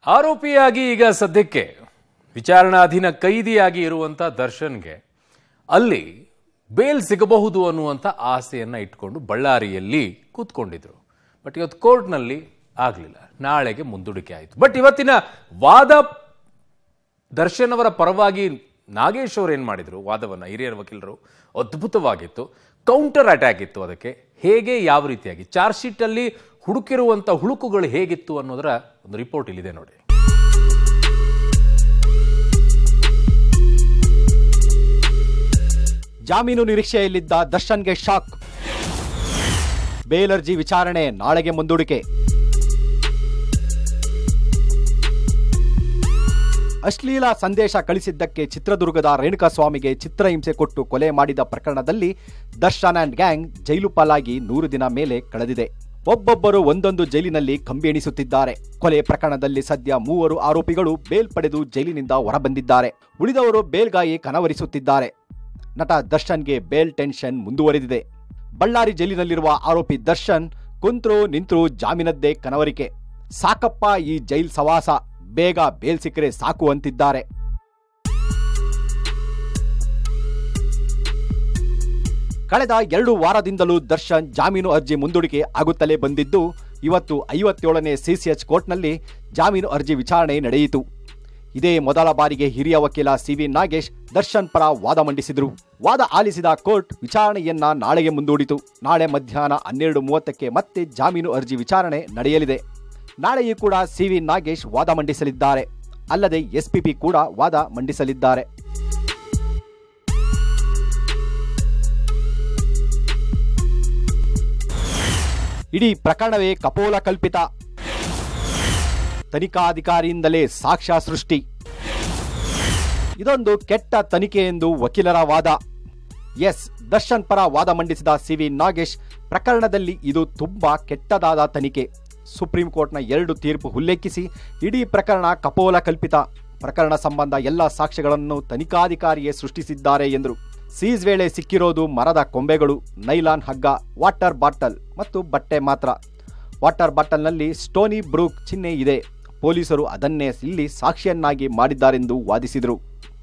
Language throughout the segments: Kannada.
ಆರೋಪಿಯಾಗಿ ಈಗ ಸದ್ಯಕ್ಕೆ ವಿಚಾರಣಾಧೀನ ಕೈದಿಯಾಗಿ ಇರುವಂತ ದರ್ಶನ್ಗೆ ಅಲ್ಲಿ ಬೇಲ್ ಸಿಗಬಹುದು ಅನ್ನುವಂಥ ಆಸೆಯನ್ನ ಇಟ್ಕೊಂಡು ಬಳ್ಳಾರಿಯಲ್ಲಿ ಕೂತ್ಕೊಂಡಿದ್ರು ಬಟ್ ಇವತ್ತು ಕೋರ್ಟ್ನಲ್ಲಿ ಆಗಲಿಲ್ಲ ನಾಳೆಗೆ ಮುಂದೂಡಿಕೆ ಆಯಿತು ಬಟ್ ಇವತ್ತಿನ ವಾದ ದರ್ಶನ್ ಅವರ ಪರವಾಗಿ ನಾಗೇಶ್ ಅವರು ಏನು ಮಾಡಿದ್ರು ವಾದವನ್ನು ಹಿರಿಯರ ವಕೀಲರು ಅದ್ಭುತವಾಗಿತ್ತು ಕೌಂಟರ್ ಅಟ್ಯಾಕ್ ಇತ್ತು ಅದಕ್ಕೆ ಹೇಗೆ ಯಾವ ರೀತಿಯಾಗಿ ಚಾರ್ಜ್ ಶೀಟಲ್ಲಿ ಹುಡುಕಿರುವಂಥ ಹುಳುಕುಗಳು ಹೇಗಿತ್ತು ಅನ್ನೋದರ ಒಂದು ರಿಪೋರ್ಟ್ ಇಲ್ಲಿದೆ ನೋಡಿ ಜಾಮೀನು ನಿರೀಕ್ಷೆಯಲ್ಲಿದ್ದ ದರ್ಶನ್ಗೆ ಶಾಕ್ ಬೇಲರ್ಜಿ ವಿಚಾರಣೆ ನಾಳೆಗೆ ಮುಂದೂಡಿಕೆ ಅಶ್ಲೀಲ ಸಂದೇಶ ಕಳಿಸಿದ್ದಕ್ಕೆ ಚಿತ್ರದುರ್ಗದ ರೇಣುಕಾಸ್ವಾಮಿಗೆ ಚಿತ್ರಹಿಂಸೆ ಕೊಟ್ಟು ಕೊಲೆ ಮಾಡಿದ ಪ್ರಕರಣದಲ್ಲಿ ದರ್ಶನ್ ಅಂಡ್ ಗ್ಯಾಂಗ್ ಜೈಲು ಪಾಲಾಗಿ ನೂರು ದಿನ ಮೇಲೆ ಕಳೆದಿದೆ ಒಬ್ಬೊಬ್ಬರು ಒಂದೊಂದು ಜೈಲಿನಲ್ಲಿ ಕಂಬಿ ಎಣಿಸುತ್ತಿದ್ದಾರೆ ಕೊಲೆ ಪ್ರಕರಣದಲ್ಲಿ ಸದ್ಯ ಮೂವರು ಆರೋಪಿಗಳು ಬೇಲ್ ಪಡೆದು ಜೈಲಿನಿಂದ ಹೊರಬಂದಿದ್ದಾರೆ ಉಳಿದವರು ಬೇಲ್ಗಾಗಿ ಕನವರಿಸುತ್ತಿದ್ದಾರೆ ನಟ ದರ್ಶನ್ಗೆ ಬೇಲ್ ಟೆನ್ಷನ್ ಮುಂದುವರೆದಿದೆ ಬಳ್ಳಾರಿ ಜೈಲಿನಲ್ಲಿರುವ ಆರೋಪಿ ದರ್ಶನ್ ಕುಂತ್ರು ನಿಂತ್ರು ಜಾಮೀನದ್ದೇ ಕನವರಿಕೆ ಸಾಕಪ್ಪ ಈ ಜೈಲ್ ಸವಾಸ ಬೇಗ ಬೇಲ್ ಸಿಕ್ಕರೆ ಸಾಕು ಅಂತಿದ್ದಾರೆ ಕಳೆದ ಎರಡು ವಾರದಿಂದಲೂ ದರ್ಶನ್ ಜಾಮೀನು ಅರ್ಜಿ ಮುಂದೂಡಿಕೆ ಆಗುತ್ತಲೇ ಬಂದಿದ್ದು ಇವತ್ತು ಐವತ್ತೇಳನೇ ಸಿಸಿಎಚ್ ಕೋರ್ಟ್ನಲ್ಲಿ ಜಾಮೀನು ಅರ್ಜಿ ವಿಚಾರಣೆ ನಡೆಯಿತು ಇದೇ ಮೊದಲ ಬಾರಿಗೆ ಹಿರಿಯ ವಕೀಲ ಸಿವಿ ನಾಗೇಶ್ ದರ್ಶನ್ ಪರ ವಾದ ಮಂಡಿಸಿದರು ವಾದ ಆಲಿಸಿದ ಕೋರ್ಟ್ ವಿಚಾರಣೆಯನ್ನ ನಾಳೆಗೆ ಮುಂದೂಡಿತು ನಾಳೆ ಮಧ್ಯಾಹ್ನ ಹನ್ನೆರಡು ಮೂವತ್ತಕ್ಕೆ ಮತ್ತೆ ಜಾಮೀನು ಅರ್ಜಿ ವಿಚಾರಣೆ ನಡೆಯಲಿದೆ ನಾಳೆಯೂ ಕೂಡ ಸಿವಿ ನಾಗೇಶ್ ವಾದ ಮಂಡಿಸಲಿದ್ದಾರೆ ಅಲ್ಲದೆ ಎಸ್ಪಿಪಿ ಕೂಡ ವಾದ ಮಂಡಿಸಲಿದ್ದಾರೆ ಇಡೀ ಪ್ರಕರಣವೇ ಕಪೋಲ ಕಲ್ಪಿತ ತನಿಖಾಧಿಕಾರಿಯಿಂದಲೇ ಸಾಕ್ಷ್ಯ ಸೃಷ್ಟಿ ಇದೊಂದು ಕೆಟ್ಟ ತನಿಖೆ ಎಂದು ವಕೀಲರ ವಾದ ಎಸ್ ದರ್ಶನ್ ಪರ ವಾದ ಮಂಡಿಸಿದ ಸಿವಿ ನಾಗೇಶ್ ಪ್ರಕರಣದಲ್ಲಿ ಇದು ತುಂಬಾ ಕೆಟ್ಟದಾದ ತನಿಖೆ ಸುಪ್ರೀಂ ಕೋರ್ಟ್ನ ಎರಡು ತೀರ್ಪು ಉಲ್ಲೇಖಿಸಿ ಇಡೀ ಪ್ರಕರಣ ಕಪೋಲ ಕಲ್ಪಿತ ಪ್ರಕರಣ ಸಂಬಂಧ ಎಲ್ಲ ಸಾಕ್ಷ್ಯಗಳನ್ನು ತನಿಖಾಧಿಕಾರಿಯೇ ಸೃಷ್ಟಿಸಿದ್ದಾರೆ ಎಂದರು ಸೀಸ್ ವೇಳೆ ಸಿಕ್ಕಿರೋದು ಮರದ ಕೊಂಬೆಗಳು ನೈಲಾನ್ ಹಗ್ಗ ವಾಟರ್ ಬಾಟಲ್ ಮತ್ತು ಬಟ್ಟೆ ಮಾತ್ರ ವಾಟರ್ ಬಾಟಲ್ನಲ್ಲಿ ಸ್ಟೋನಿ ಬ್ರೂಕ್ ಚಿಹ್ನೆ ಇದೆ ಪೊಲೀಸರು ಅದನ್ನೇ ಇಲ್ಲಿ ಸಾಕ್ಷಿಯನ್ನಾಗಿ ಮಾಡಿದ್ದಾರೆಂದು ವಾದಿಸಿದರು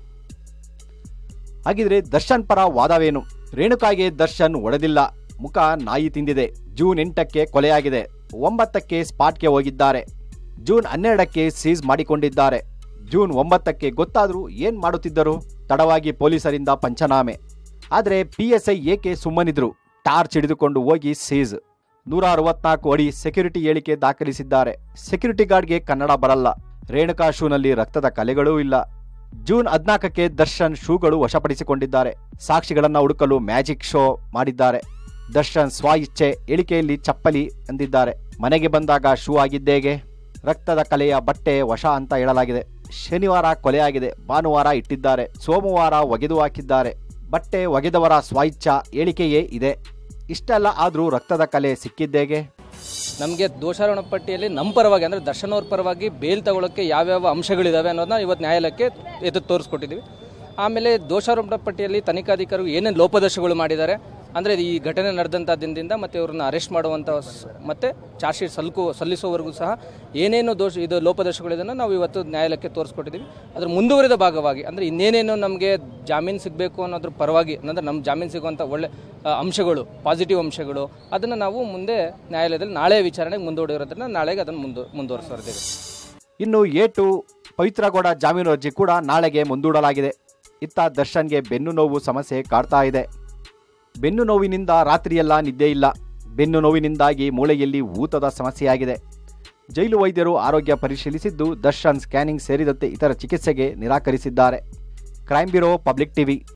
ಹಾಗಿದ್ರೆ ದರ್ಶನ್ ಪರ ವಾದವೇನು ರೇಣುಕಾಗೆ ದರ್ಶನ್ ಒಡೆದಿಲ್ಲ ಮುಖ ನಾಯಿ ತಿಂದಿದೆ ಜೂನ್ ಎಂಟಕ್ಕೆ ಕೊಲೆಯಾಗಿದೆ ಒಂಬತ್ತಕ್ಕೆ ಸ್ಪಾಟ್ಗೆ ಹೋಗಿದ್ದಾರೆ ಜೂನ್ ಹನ್ನೆರಡಕ್ಕೆ ಸೀಸ್ ಮಾಡಿಕೊಂಡಿದ್ದಾರೆ ಜೂನ್ ಒಂಬತ್ತಕ್ಕೆ ಗೊತ್ತಾದರೂ ಏನ್ ಮಾಡುತ್ತಿದ್ದರು ತಡವಾಗಿ ಪೊಲೀಸರಿಂದ ಪಂಚನಾಮೆ ಆದರೆ ಪಿಎಸ್ಐ ಏಕೆ ಸುಮ್ಮನಿದ್ರು ಟಾರ್ಚ್ ಹಿಡಿದುಕೊಂಡು ಹೋಗಿ ಸೀಸ್ ನೂರ ಅರವತ್ನಾಲ್ಕು ಅಡಿ ಸೆಕ್ಯೂರಿಟಿ ಹೇಳಿಕೆ ದಾಖಲಿಸಿದ್ದಾರೆ ಸೆಕ್ಯೂರಿಟಿ ಗಾರ್ಡ್ಗೆ ಕನ್ನಡ ಬರಲ್ಲ ರೇಣುಕಾ ಶೂನಲ್ಲಿ ರಕ್ತದ ಕಲೆಗಳೂ ಇಲ್ಲ ಜೂನ್ ಹದಿನಾಲ್ಕಕ್ಕೆ ದರ್ಶನ್ ಶೂಗಳು ವಶಪಡಿಸಿಕೊಂಡಿದ್ದಾರೆ ಸಾಕ್ಷಿಗಳನ್ನ ಹುಡುಕಲು ಮ್ಯಾಜಿಕ್ ಶೋ ಮಾಡಿದ್ದಾರೆ ದರ್ಶನ್ ಸ್ವ ಇಚ್ಛೆ ಹೇಳಿಕೆಯಲ್ಲಿ ಚಪ್ಪಲಿ ಎಂದಿದ್ದಾರೆ ಮನೆಗೆ ಬಂದಾಗ ಶೂ ಆಗಿದ್ದೇಗೆ ರಕ್ತದ ಕಲೆಯ ಬಟ್ಟೆ ವಶ ಅಂತ ಹೇಳಲಾಗಿದೆ ಶನಿವಾರ ಕೊಲೆಯಾಗಿದೆ ಭಾನುವಾರ ಇಟ್ಟಿದ್ದಾರೆ ಸೋಮವಾರ ಒಗೆದು ಹಾಕಿದ್ದಾರೆ ಬಟ್ಟೆ ಒಗೆದವರ ಸ್ವಇಚ್ಛಾ ಹೇಳಿಕೆಯೇ ಇದೆ ಇಷ್ಟೆಲ್ಲ ಆದರೂ ರಕ್ತದ ಕಲೆ ಸಿಕ್ಕಿದ್ದೇಗೆ ನಮಗೆ ದೋಷಾರೋಪಣ ಪಟ್ಟಿಯಲ್ಲಿ ನಮ್ಮ ಪರವಾಗಿ ಅಂದರೆ ದರ್ಶನ್ ಅವ್ರ ಪರವಾಗಿ ಬೇಲ್ ತಗೊಳ್ಳೋಕ್ಕೆ ಯಾವ್ಯಾವ ಅಂಶಗಳಿದಾವೆ ಅನ್ನೋದನ್ನ ಇವತ್ತು ನ್ಯಾಯಾಲಯಕ್ಕೆ ಎದ್ದು ತೋರಿಸ್ಕೊಟ್ಟಿದ್ದೀವಿ ಆಮೇಲೆ ದೋಷಾರೋಪಣ ಪಟ್ಟಿಯಲ್ಲಿ ತನಿಖಾಧಿಕಾರಿಗಳು ಏನೇನು ಲೋಪದೋಷಗಳು ಮಾಡಿದ್ದಾರೆ ಅಂದರೆ ಈ ಘಟನೆ ನಡೆದಂಥ ದಿನದಿಂದ ಮತ್ತು ಇವ್ರನ್ನ ಅರೆಸ್ಟ್ ಮಾಡುವಂಥ ಸ್- ಮತ್ತೆ ಚಾರ್ಜ್ ಶೀಟ್ ಸಲ್ಕು ಸಲ್ಲಿಸೋವರೆಗೂ ಸಹ ಏನೇನು ದೋಷ ಇದು ಲೋಪದೋಷಗಳಿದನ್ನು ನಾವು ಇವತ್ತು ನ್ಯಾಯಾಲಯಕ್ಕೆ ತೋರಿಸ್ಕೊಟ್ಟಿದ್ದೀವಿ ಅದ್ರ ಮುಂದುವರಿದ ಭಾಗವಾಗಿ ಅಂದರೆ ಇನ್ನೇನೇನು ನಮಗೆ ಜಾಮೀನು ಸಿಗಬೇಕು ಅನ್ನೋದ್ರ ಪರವಾಗಿ ಅಂದರೆ ನಮ್ಮ ಜಾಮೀನು ಸಿಗುವಂಥ ಒಳ್ಳೆ ಆ, ಅಂಶಗಳು ಪಾಸಿಟಿವ್ ಅಂಶಗಳು ಅದನ್ನು ನಾವು ಮುಂದೆ ನ್ಯಾಯಾಲಯದಲ್ಲಿ ನಾಳೆ ವಿಚಾರಣೆಗೆ ಮುಂದೂಡಿರೋದ್ರಿಂದ ನಾಳೆಗೆ ಅದನ್ನು ಮುಂದು ಮುಂದುವರಿಸಿದ್ದೇವೆ ಇನ್ನು ಎ ಟು ಪವಿತ್ರಗೌಡ ಜಾಮೀನು ಅರ್ಜಿ ಕೂಡ ನಾಳೆಗೆ ಮುಂದೂಡಲಾಗಿದೆ ಇತ್ತ ದರ್ಶನ್ಗೆ ಬೆನ್ನು ನೋವು ಸಮಸ್ಯೆ ಕಾಡ್ತಾ ಇದೆ ಬೆನ್ನು ನೋವಿನಿಂದ ರಾತ್ರಿಯೆಲ್ಲ ನಿದ್ದೆ ಇಲ್ಲ ಬೆನ್ನು ನೋವಿನಿಂದಾಗಿ ಮೂಳೆಯಲ್ಲಿ ಊತದ ಸಮಸ್ಯೆಯಾಗಿದೆ ಜೈಲು ವೈದ್ಯರು ಆರೋಗ್ಯ ಪರಿಶೀಲಿಸಿದ್ದು ದರ್ಶನ್ ಸ್ಕ್ಯಾನಿಂಗ್ ಸೇರಿದಂತೆ ಇತರ ಚಿಕಿತ್ಸೆಗೆ ನಿರಾಕರಿಸಿದ್ದಾರೆ ಕ್ರೈಮ್ ಬ್ಯೂರೋ ಪಬ್ಲಿಕ್ ಟಿವಿ